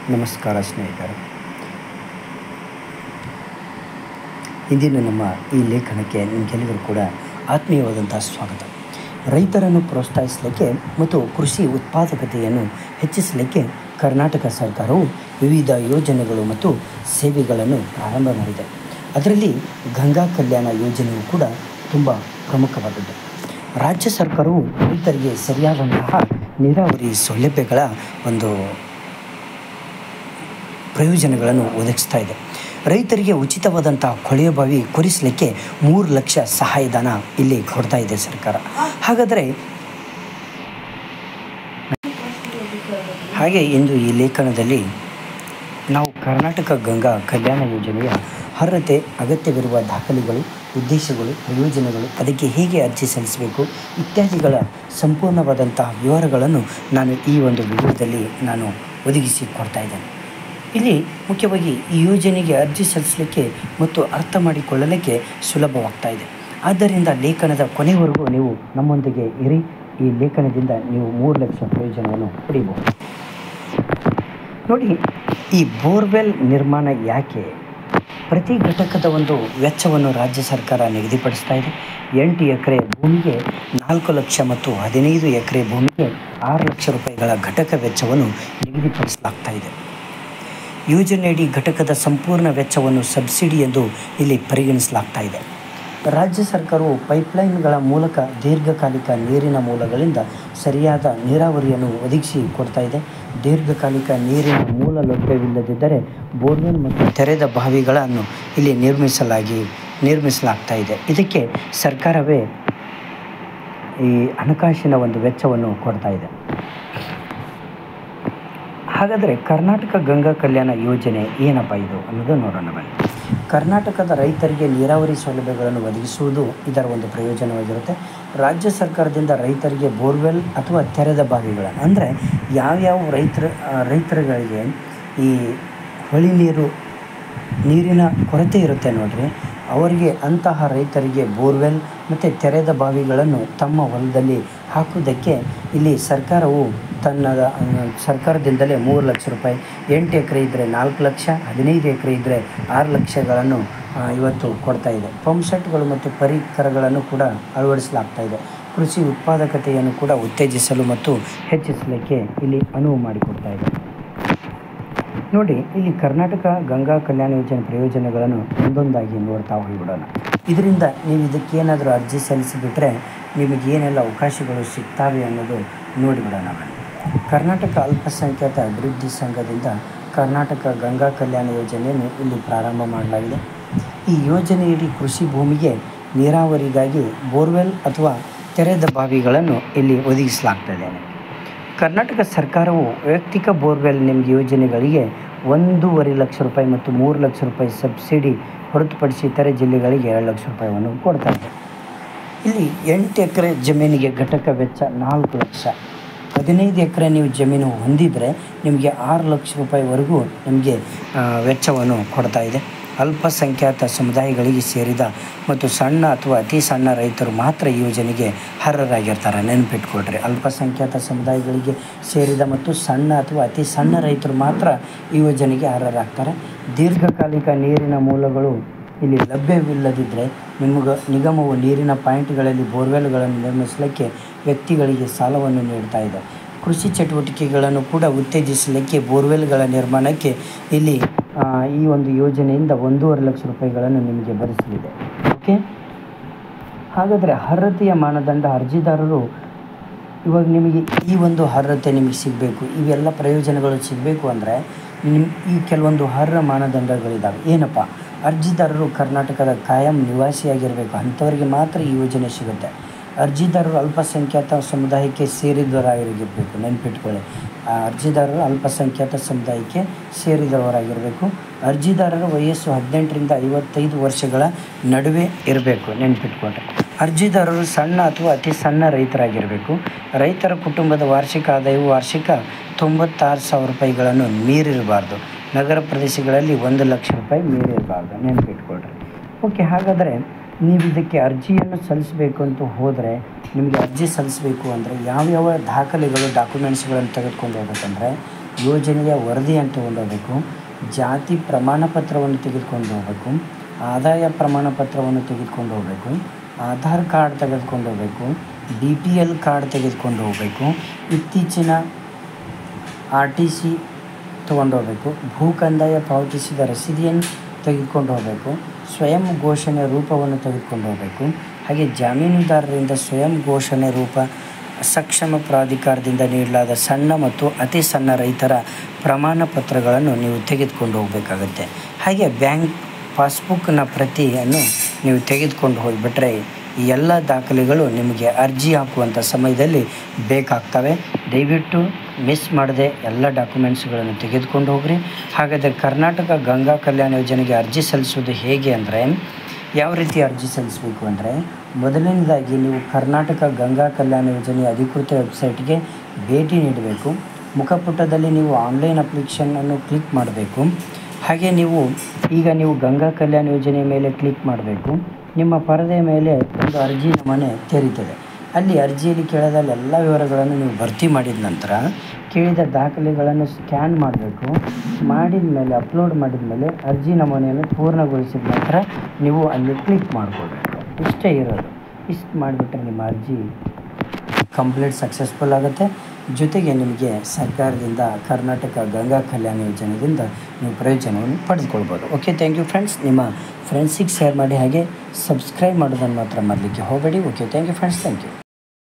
ನಮಸ್ಕಾರ ಸ್ನೇಹಿತರೆ ಇಂದಿನ ನಮ್ಮ ಈ ಲೇಖನಕ್ಕೆ ನಿಮಗೆಲ್ಲರಿಗೂ ಕೂಡ ಆತ್ಮೀಯವಾದಂಥ ಸ್ವಾಗತ ರೈತರನ್ನು ಪ್ರೋತ್ಸಾಹಿಸಲಿಕ್ಕೆ ಮತ್ತು ಕೃಷಿ ಉತ್ಪಾದಕತೆಯನ್ನು ಹೆಚ್ಚಿಸಲಿಕ್ಕೆ ಕರ್ನಾಟಕ ಸರ್ಕಾರವು ವಿವಿಧ ಯೋಜನೆಗಳು ಮತ್ತು ಸೇವೆಗಳನ್ನು ಪ್ರಾರಂಭ ಮಾಡಿದೆ ಅದರಲ್ಲಿ ಗಂಗಾ ಕಲ್ಯಾಣ ಯೋಜನೆಯು ಕೂಡ ತುಂಬ ಪ್ರಮುಖವಾದದ್ದು ರಾಜ್ಯ ಸರ್ಕಾರವು ರೈತರಿಗೆ ಸರಿಯಾದಂತಹ ನೀರಾವರಿ ಸೌಲಭ್ಯಗಳ ಒಂದು ಪ್ರಯೋಜನಗಳನ್ನು ಒದಗಿಸ್ತಾ ಇದೆ ರೈತರಿಗೆ ಉಚಿತವಾದಂತಹ ಕೊಳೆಯ ಬಾವಿ ಕೊರಿಸಲಿಕ್ಕೆ ಮೂರು ಲಕ್ಷ ಸಹಾಯಧನ ಇಲ್ಲಿ ಕೊಡ್ತಾ ಇದೆ ಸರ್ಕಾರ ಹಾಗಾದರೆ ಹಾಗೆ ಇಂದು ಈ ಲೇಖನದಲ್ಲಿ ನಾವು ಕರ್ನಾಟಕ ಗಂಗಾ ಕಲ್ಯಾಣ ಯೋಜನೆಯ ಅರ್ಹತೆ ಅಗತ್ಯವಿರುವ ದಾಖಲೆಗಳು ಉದ್ದೇಶಗಳು ಪ್ರಯೋಜನಗಳು ಅದಕ್ಕೆ ಹೇಗೆ ಅರ್ಜಿ ಸಲ್ಲಿಸಬೇಕು ಇತ್ಯಾದಿಗಳ ಸಂಪೂರ್ಣವಾದಂತಹ ವಿವರಗಳನ್ನು ನಾನು ಈ ಒಂದು ವಿಡಿಯೋದಲ್ಲಿ ನಾನು ಒದಗಿಸಿ ಕೊಡ್ತಾ ಇದ್ದೇನೆ ಇಲ್ಲಿ ಮುಖ್ಯವಾಗಿ ಈ ಯೋಜನೆಗೆ ಅರ್ಜಿ ಸಲ್ಲಿಸಲಿಕ್ಕೆ ಮತ್ತು ಅರ್ಥ ಮಾಡಿಕೊಳ್ಳಲಿಕ್ಕೆ ಸುಲಭವಾಗ್ತಾ ಇದೆ ಆದ್ದರಿಂದ ಲೇಖನದ ಕೊನೆವರೆಗೂ ನೀವು ನಮ್ಮೊಂದಿಗೆ ಇರಿ ಈ ಲೇಖನದಿಂದ ನೀವು ಮೂರು ಲಕ್ಷ ಪ್ರಯೋಜನವನ್ನು ಪಡಿಬಹುದು ನೋಡಿ ಈ ಬೋರ್ವೆಲ್ ನಿರ್ಮಾಣ ಯಾಕೆ ಪ್ರತಿ ಘಟಕದ ಒಂದು ವೆಚ್ಚವನ್ನು ರಾಜ್ಯ ಸರ್ಕಾರ ನಿಗದಿಪಡಿಸ್ತಾ ಇದೆ ಎಂಟು ಎಕರೆ ಭೂಮಿಗೆ ನಾಲ್ಕು ಲಕ್ಷ ಮತ್ತು ಹದಿನೈದು ಎಕರೆ ಭೂಮಿಗೆ ಆರು ಲಕ್ಷ ರೂಪಾಯಿಗಳ ಘಟಕ ವೆಚ್ಚವನ್ನು ನಿಗದಿಪಡಿಸಲಾಗ್ತಾ ಇದೆ ಯೋಜನೆಯಡಿ ಘಟಕದ ಸಂಪೂರ್ಣ ವೆಚ್ಚವನ್ನು ಸಬ್ಸಿಡಿ ಎಂದು ಇಲ್ಲಿ ಪರಿಗಣಿಸಲಾಗ್ತಾ ಇದೆ ರಾಜ್ಯ ಸರ್ಕಾರವು ಪೈಪ್ಲೈನ್ಗಳ ಮೂಲಕ ದೀರ್ಘಕಾಲಿಕ ನೀರಿನ ಮೂಲಗಳಿಂದ ಸರಿಯಾದ ನೀರಾವರಿಯನ್ನು ಒದಗಿಸಿ ಕೊಡ್ತಾ ಇದೆ ದೀರ್ಘಕಾಲಿಕ ನೀರಿನ ಮೂಲ ಲಭ್ಯವಿಲ್ಲದಿದ್ದರೆ ಬೋರ್ವೆಲ್ ಮತ್ತು ತೆರೆದ ಬಾವಿಗಳನ್ನು ಇಲ್ಲಿ ನಿರ್ಮಿಸಲಾಗಿ ನಿರ್ಮಿಸಲಾಗ್ತಾ ಇದೆ ಇದಕ್ಕೆ ಸರ್ಕಾರವೇ ಈ ಹಣಕಾಸಿನ ಒಂದು ವೆಚ್ಚವನ್ನು ಕೊಡ್ತಾ ಇದೆ ಹಾಗಾದರೆ ಕರ್ನಾಟಕ ಗಂಗಾ ಕಲ್ಯಾಣ ಯೋಜನೆ ಏನಪ್ಪ ಇದು ಅನ್ನೋದು ನೋಡೋಣ ಬನ್ನಿ ಕರ್ನಾಟಕದ ರೈತರಿಗೆ ನೀರಾವರಿ ಸೌಲಭ್ಯಗಳನ್ನು ಒದಗಿಸುವುದು ಇದರ ಒಂದು ಪ್ರಯೋಜನವಾಗಿರುತ್ತೆ ರಾಜ್ಯ ಸರ್ಕಾರದಿಂದ ರೈತರಿಗೆ ಬೋರ್ವೆಲ್ ಅಥವಾ ತೆರೆದ ಬಾವಿಗಳನ್ನು ಅಂದರೆ ಯಾವ್ಯಾವ ರೈತರ ರೈತರುಗಳಿಗೆ ಈ ಹೊಳಿ ನೀರು ನೀರಿನ ಕೊರತೆ ಇರುತ್ತೆ ನೋಡ್ರಿ ಅವರಿಗೆ ಅಂತಹ ರೈತರಿಗೆ ಬೋರ್ವೆಲ್ ಮತ್ತು ತೆರೆದ ಬಾವಿಗಳನ್ನು ತಮ್ಮ ಹೊಲದಲ್ಲಿ ಹಾಕುವುದಕ್ಕೆ ಇಲ್ಲಿ ಸರ್ಕಾರವು ತನ್ನ ಸರ್ಕಾರದಿಂದಲೇ ಮೂರು ಲಕ್ಷ ರೂಪಾಯಿ ಎಂಟು ಎಕರೆ ಇದ್ದರೆ ನಾಲ್ಕು ಲಕ್ಷ ಹದಿನೈದು ಎಕರೆ ಇದ್ದರೆ ಆರು ಲಕ್ಷಗಳನ್ನು ಇವತ್ತು ಕೊಡ್ತಾ ಇದೆ ಪಂಪ್ ಸೆಟ್ಗಳು ಮತ್ತು ಪರಿಕರಗಳನ್ನು ಕೂಡ ಅಳವಡಿಸಲಾಗ್ತಾ ಇದೆ ಕೃಷಿ ಉತ್ಪಾದಕತೆಯನ್ನು ಕೂಡ ಉತ್ತೇಜಿಸಲು ಮತ್ತು ಹೆಚ್ಚಿಸಲಿಕ್ಕೆ ಇಲ್ಲಿ ಅನುವು ಮಾಡಿಕೊಡ್ತಾ ಇದೆ ನೋಡಿ ಇಲ್ಲಿ ಕರ್ನಾಟಕ ಗಂಗಾ ಕಲ್ಯಾಣ ಯೋಜನೆ ಪ್ರಯೋಜನಗಳನ್ನು ಒಂದೊಂದಾಗಿ ನೋಡ್ತಾ ಹೋಗಿಬಿಡೋಣ ಇದರಿಂದ ನೀವು ಇದಕ್ಕೇನಾದರೂ ಅರ್ಜಿ ಸಲ್ಲಿಸಿಬಿಟ್ರೆ ನಿಮಗೆ ಏನೆಲ್ಲ ಅವಕಾಶಗಳು ಸಿಗ್ತಾವೆ ಅನ್ನೋದು ನೋಡಿಬಿಡೋಣ ಬನ್ನಿ ಕರ್ನಾಟಕ ಅಲ್ಪಸಂಖ್ಯಾತ ಅಭಿವೃದ್ಧಿ ಸಂಘದಿಂದ ಕರ್ನಾಟಕ ಗಂಗಾ ಕಲ್ಯಾಣ ಯೋಜನೆಯನ್ನು ಇಲ್ಲಿ ಪ್ರಾರಂಭ ಮಾಡಲಾಗಿದೆ ಈ ಯೋಜನೆಯಡಿ ಕೃಷಿ ಭೂಮಿಗೆ ನೀರಾವರಿಗಾಗಿ ಬೋರ್ವೆಲ್ ಅಥವಾ ತೆರೆದ ಬಾವಿಗಳನ್ನು ಇಲ್ಲಿ ಒದಗಿಸಲಾಗ್ತದೆ ಕರ್ನಾಟಕ ಸರ್ಕಾರವು ವೈಯಕ್ತಿಕ ಬೋರ್ವೆಲ್ ನಿಮಗೆ ಯೋಜನೆಗಳಿಗೆ ಒಂದೂವರೆ ಲಕ್ಷ ರೂಪಾಯಿ ಮತ್ತು ಮೂರು ಲಕ್ಷ ರೂಪಾಯಿ ಸಬ್ಸಿಡಿ ಹೊರತುಪಡಿಸಿ ಇತರೆ ಜಿಲ್ಲೆಗಳಿಗೆ ಎರಡು ಲಕ್ಷ ರೂಪಾಯಿಯನ್ನು ಕೊಡ್ತಾ ಇದೆ ಇಲ್ಲಿ ಎಂಟು ಎಕರೆ ಜಮೀನಿಗೆ ಘಟಕ ವೆಚ್ಚ ನಾಲ್ಕು ಲಕ್ಷ ಹದಿನೈದು ಎಕರೆ ನೀವು ಜಮೀನು ಹೊಂದಿದರೆ ನಿಮಗೆ ಆರು ಲಕ್ಷ ರೂಪಾಯಿವರೆಗೂ ನಿಮಗೆ ವೆಚ್ಚವನ್ನು ಕೊಡ್ತಾ ಇದೆ ಅಲ್ಪಸಂಖ್ಯಾತ ಸಮುದಾಯಗಳಿಗೆ ಸೇರಿದ ಮತ್ತು ಸಣ್ಣ ಅಥವಾ ಅತಿ ಸಣ್ಣ ರೈತರು ಮಾತ್ರ ಈ ಯೋಜನೆಗೆ ಅರ್ಹರಾಗಿರ್ತಾರೆ ನೆನಪಿಟ್ಕೊಳ್ರಿ ಅಲ್ಪಸಂಖ್ಯಾತ ಸಮುದಾಯಗಳಿಗೆ ಸೇರಿದ ಮತ್ತು ಸಣ್ಣ ಅಥವಾ ಅತಿ ಸಣ್ಣ ರೈತರು ಮಾತ್ರ ಈ ಯೋಜನೆಗೆ ಅರ್ಹರಾಗ್ತಾರೆ ದೀರ್ಘಕಾಲಿಕ ನೀರಿನ ಮೂಲಗಳು ಇಲ್ಲಿ ಲಭ್ಯವಿಲ್ಲದಿದ್ದರೆ ನಿಮಗೆ ನಿಗಮವು ನೀರಿನ ಪಾಯಿಂಟ್ಗಳಲ್ಲಿ ಬೋರ್ವೆಲ್ಗಳನ್ನು ನಿರ್ಮಿಸಲಿಕ್ಕೆ ವ್ಯಕ್ತಿಗಳಿಗೆ ಸಾಲವನ್ನು ನೀಡ್ತಾ ಇದೆ ಕೃಷಿ ಚಟುವಟಿಕೆಗಳನ್ನು ಕೂಡ ಉತ್ತೇಜಿಸಲಿಕ್ಕೆ ಬೋರ್ವೆಲ್ಗಳ ನಿರ್ಮಾಣಕ್ಕೆ ಇಲ್ಲಿ ಈ ಒಂದು ಯೋಜನೆಯಿಂದ ಒಂದೂವರೆ ಲಕ್ಷ ರೂಪಾಯಿಗಳನ್ನು ನಿಮಗೆ ಭರಿಸಲಿದೆ ಓಕೆ ಹಾಗಾದರೆ ಅರ್ಹತೆಯ ಮಾನದಂಡ ಅರ್ಜಿದಾರರು ಇವಾಗ ನಿಮಗೆ ಈ ಒಂದು ಅರ್ಹತೆ ನಿಮಗೆ ಸಿಗಬೇಕು ಇವೆಲ್ಲ ಪ್ರಯೋಜನಗಳು ಸಿಗಬೇಕು ಅಂದರೆ ನಿಮ್ಮ ಈ ಕೆಲವೊಂದು ಅರ್ಹ ಮಾನದಂಡಗಳಿದ್ದಾವೆ ಏನಪ್ಪ ಅರ್ಜಿದಾರರು ಕರ್ನಾಟಕದ ಕಾಯಂ ನಿವಾಸಿಯಾಗಿರಬೇಕು ಅಂಥವರಿಗೆ ಮಾತ್ರ ಈ ಯೋಜನೆ ಸಿಗುತ್ತೆ ಅರ್ಜಿದಾರರು ಅಲ್ಪಸಂಖ್ಯಾತ ಸಮುದಾಯಕ್ಕೆ ಸೇರಿದವರಾಗಿರಬೇಕು ನೆನಪಿಟ್ಕೊಳ್ಳಿ ಅರ್ಜಿದಾರರು ಅಲ್ಪಸಂಖ್ಯಾತ ಸಮುದಾಯಕ್ಕೆ ಸೇರಿದವರಾಗಿರಬೇಕು ಅರ್ಜಿದಾರರ ವಯಸ್ಸು ಹದಿನೆಂಟರಿಂದ ಐವತ್ತೈದು ವರ್ಷಗಳ ನಡುವೆ ಇರಬೇಕು ನೆನಪಿಟ್ಕೊಂಡ್ರೆ ಅರ್ಜಿದಾರರು ಸಣ್ಣ ಅಥವಾ ಅತಿ ಸಣ್ಣ ರೈತರಾಗಿರಬೇಕು ರೈತರ ಕುಟುಂಬದ ವಾರ್ಷಿಕ ಆದಾಯವು ವಾರ್ಷಿಕ ತೊಂಬತ್ತಾರು ಸಾವಿರ ರೂಪಾಯಿಗಳನ್ನು ಮೀರಿರಬಾರ್ದು ನಗರ ಪ್ರದೇಶಗಳಲ್ಲಿ ಒಂದು ಲಕ್ಷ ರೂಪಾಯಿ ಮೀರಿರಬಾರ್ದು ನೆನಪಿಟ್ಕೊಳ್ರಿ ಓಕೆ ಹಾಗಾದರೆ ನೀವು ಇದಕ್ಕೆ ಅರ್ಜಿಯನ್ನು ಸಲ್ಲಿಸಬೇಕು ಅಂತ ಹೋದರೆ ನಿಮಗೆ ಅರ್ಜಿ ಸಲ್ಲಿಸಬೇಕು ಅಂದರೆ ಯಾವ್ಯಾವ ದಾಖಲೆಗಳು ಡಾಕ್ಯುಮೆಂಟ್ಸ್ಗಳನ್ನು ತೆಗೆದುಕೊಂಡು ಹೋಗ್ಬೇಕಂದ್ರೆ ಯೋಜನೆಯ ವರದಿಯನ್ನು ತಗೊಂಡು ಹೋಗಬೇಕು ಜಾತಿ ಪ್ರಮಾಣ ಪತ್ರವನ್ನು ತೆಗೆದುಕೊಂಡು ಹೋಗಬೇಕು ಆದಾಯ ಪ್ರಮಾಣ ಪತ್ರವನ್ನು ತೆಗೆದುಕೊಂಡು ಹೋಗಬೇಕು ಆಧಾರ್ ಕಾರ್ಡ್ ತೆಗೆದುಕೊಂಡು ಹೋಗಬೇಕು ಬಿ ಪಿ ಎಲ್ ಕಾರ್ಡ್ ತೆಗೆದುಕೊಂಡು ಹೋಗಬೇಕು ಇತ್ತೀಚಿನ ಆರ್ ಟಿ ಸಿ ತೊಗೊಂಡು ಹೋಗಬೇಕು ಭೂ ಕಂದಾಯ ಪಾವತಿಸಿದ ರಸೀದಿಯನ್ನು ತೆಗೆದುಕೊಂಡು ಹೋಗಬೇಕು ಸ್ವಯಂ ಘೋಷಣೆ ರೂಪವನ್ನು ತೆಗೆದುಕೊಂಡು ಹೋಗಬೇಕು ಹಾಗೆ ಜಾಮೀನುದಾರರಿಂದ ಸ್ವಯಂ ಘೋಷಣೆ ರೂಪ ಸಕ್ಷಮ ಪ್ರಾಧಿಕಾರದಿಂದ ನೀಡಲಾದ ಸಣ್ಣ ಮತ್ತು ಅತಿ ಸಣ್ಣ ರೈತರ ಪ್ರಮಾಣ ಪತ್ರಗಳನ್ನು ನೀವು ತೆಗೆದುಕೊಂಡು ಹೋಗಬೇಕಾಗತ್ತೆ ಹಾಗೆ ಬ್ಯಾಂಕ್ ಪಾಸ್ಬುಕ್ನ ಪ್ರತಿಯನ್ನು ನೀವು ತೆಗೆದುಕೊಂಡು ಹೋಗಿಬಿಟ್ರೆ ಈ ಎಲ್ಲ ದಾಖಲೆಗಳು ನಿಮಗೆ ಅರ್ಜಿ ಹಾಕುವಂಥ ಸಮಯದಲ್ಲಿ ಬೇಕಾಗ್ತವೆ ದಯವಿಟ್ಟು ಮಿಸ್ ಮಾಡದೆ ಎಲ್ಲ ಡಾಕ್ಯುಮೆಂಟ್ಸ್ಗಳನ್ನು ತೆಗೆದುಕೊಂಡು ಹೋಗ್ರಿ ಹಾಗಾದರೆ ಕರ್ನಾಟಕ ಗಂಗಾ ಕಲ್ಯಾಣ ಯೋಜನೆಗೆ ಅರ್ಜಿ ಸಲ್ಲಿಸೋದು ಹೇಗೆ ಅಂದರೆ ಯಾವ ರೀತಿ ಅರ್ಜಿ ಸಲ್ಲಿಸಬೇಕು ಅಂದರೆ ಮೊದಲನೇದಾಗಿ ನೀವು ಕರ್ನಾಟಕ ಗಂಗಾ ಕಲ್ಯಾಣ ಯೋಜನೆಯ ಅಧಿಕೃತ ವೆಬ್ಸೈಟ್ಗೆ ಭೇಟಿ ನೀಡಬೇಕು ಮುಖಪುಟದಲ್ಲಿ ನೀವು ಆನ್ಲೈನ್ ಅಪ್ಲಿಕೇಶನನ್ನು ಕ್ಲಿಕ್ ಮಾಡಬೇಕು ಹಾಗೆ ನೀವು ಈಗ ನೀವು ಗಂಗಾ ಕಲ್ಯಾಣ ಯೋಜನೆ ಮೇಲೆ ಕ್ಲಿಕ್ ಮಾಡಬೇಕು ನಿಮ್ಮ ಪರದೆಯ ಮೇಲೆ ಒಂದು ಅರ್ಜಿ ನಮೂನೆ ತೆರೀತದೆ ಅಲ್ಲಿ ಅರ್ಜಿಯಲ್ಲಿ ಕೇಳದಲ್ಲಿ ಎಲ್ಲ ವಿವರಗಳನ್ನು ನೀವು ಭರ್ತಿ ಮಾಡಿದ ನಂತರ ಕೇಳಿದ ದಾಖಲೆಗಳನ್ನು ಸ್ಕ್ಯಾನ್ ಮಾಡಬೇಕು ಮಾಡಿದ ಮೇಲೆ ಅಪ್ಲೋಡ್ ಮಾಡಿದ ಮೇಲೆ ಅರ್ಜಿ ನಮೂನೆಯನ್ನು ಪೂರ್ಣಗೊಳಿಸಿದ ನಂತರ ನೀವು ಅಲ್ಲಿ ಕ್ಲಿಕ್ ಮಾಡಿಕೊಳ್ಬೇಕು ಇಷ್ಟೇ ಇರೋದು ಇಷ್ಟು ಮಾಡಿಬಿಟ್ರೆ ನಿಮ್ಮ ಅರ್ಜಿ ಕಂಪ್ಲೀಟ್ ಸಕ್ಸಸ್ಫುಲ್ ಆಗುತ್ತೆ ಜೊತೆಗೆ ನಿಮಗೆ ಸರ್ಕಾರದಿಂದ ಕರ್ನಾಟಕ ಗಂಗಾ ಕಲ್ಯಾಣ ಯೋಜನೆಯಿಂದ ನೀವು ಪ್ರಯೋಜನವನ್ನು ಪಡೆದುಕೊಳ್ಬೋದು ಓಕೆ ಥ್ಯಾಂಕ್ ಯು ಫ್ರೆಂಡ್ಸ್ ನಿಮ್ಮ ಫ್ರೆಂಡ್ಸಿಗೆ ಶೇರ್ ಮಾಡಿ ಹಾಗೆ ಸಬ್ಸ್ಕ್ರೈಬ್ ಮಾಡೋದನ್ನು ಮಾತ್ರ ಮಾಡಲಿಕ್ಕೆ ಹೋಗಬೇಡಿ okay thank you friends thank you